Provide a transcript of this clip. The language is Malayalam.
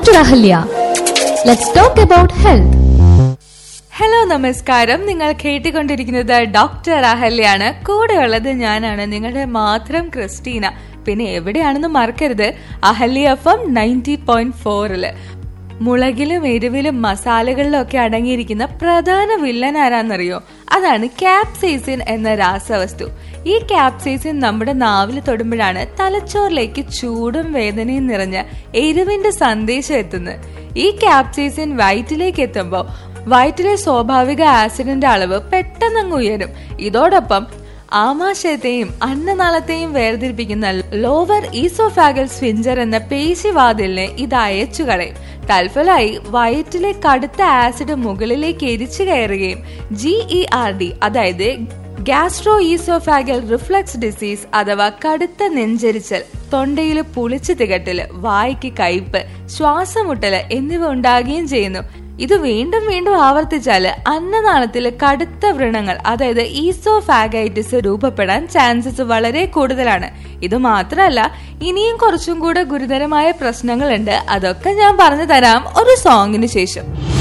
Dr. Ahalya. Let's talk about health. Hello നമസ്കാരം നിങ്ങൾ കേട്ടുകൊണ്ടിരിക്കുന്നത് ഡോക്ടർ അഹല്യാണ് കൂടെയുള്ളത് ഞാനാണ് നിങ്ങളുടെ മാത്രം ക്രിസ്റ്റീന പിന്നെ എവിടെയാണെന്ന് മറക്കരുത് Ahalya F M ninety point ഫോറില് മുളകിലും എരിവിലും മസാലകളിലും ഒക്കെ അടങ്ങിയിരിക്കുന്ന പ്രധാന വില്ലൻ ആരാന്നറിയോ അതാണ് ക്യാപ്സൈസിൻ എന്ന രാസവസ്തു ഈ ക്യാപ്സൈസിൻ നമ്മുടെ നാവിൽ തൊടുമ്പോഴാണ് തലച്ചോറിലേക്ക് ചൂടും വേദനയും നിറഞ്ഞ എരിവിന്റെ സന്ദേശം എത്തുന്നത് ഈ ക്യാപ്സൈസിൻ വയറ്റിലേക്ക് എത്തുമ്പോൾ വയറ്റിലെ സ്വാഭാവിക ആസിഡിന്റെ അളവ് പെട്ടെന്നങ്ങ് ഉയരും ഇതോടൊപ്പം ആമാശയത്തെയും അന്നനാളത്തെയും വേർതിരിപ്പിക്കുന്ന ലോവർ ഈസോഫാഗൽ സ്വിഞ്ചർ എന്ന പേശിവാതിലിനെ ഇത് അയച്ചു കളയും തൽഫലമായി വയറ്റിലെ കടുത്ത ആസിഡ് മുകളിലേക്ക് എരിച്ചു കയറുകയും ജി ഇ ആർ ഡി അതായത് ഗ്യാസ്ട്രോ ഈസോഫാഗൽ റിഫ്ലക്സ് ഡിസീസ് അഥവാ കടുത്ത നെഞ്ചരിച്ചൽ തൊണ്ടയിൽ പുളിച്ചു തികട്ടല് വായ്ക്ക് കയ്പ് ശ്വാസമുട്ടല് എന്നിവ ഉണ്ടാകുകയും ചെയ്യുന്നു ഇത് വീണ്ടും വീണ്ടും ആവർത്തിച്ചാല് അന്നനാളത്തില് കടുത്ത വ്രണങ്ങൾ അതായത് ഈസോഫാഗൈറ്റിസ് രൂപപ്പെടാൻ ചാൻസസ് വളരെ കൂടുതലാണ് ഇത് മാത്രമല്ല ഇനിയും കുറച്ചും കൂടെ ഗുരുതരമായ പ്രശ്നങ്ങളുണ്ട് അതൊക്കെ ഞാൻ പറഞ്ഞു തരാം ഒരു സോങ്ങിന് ശേഷം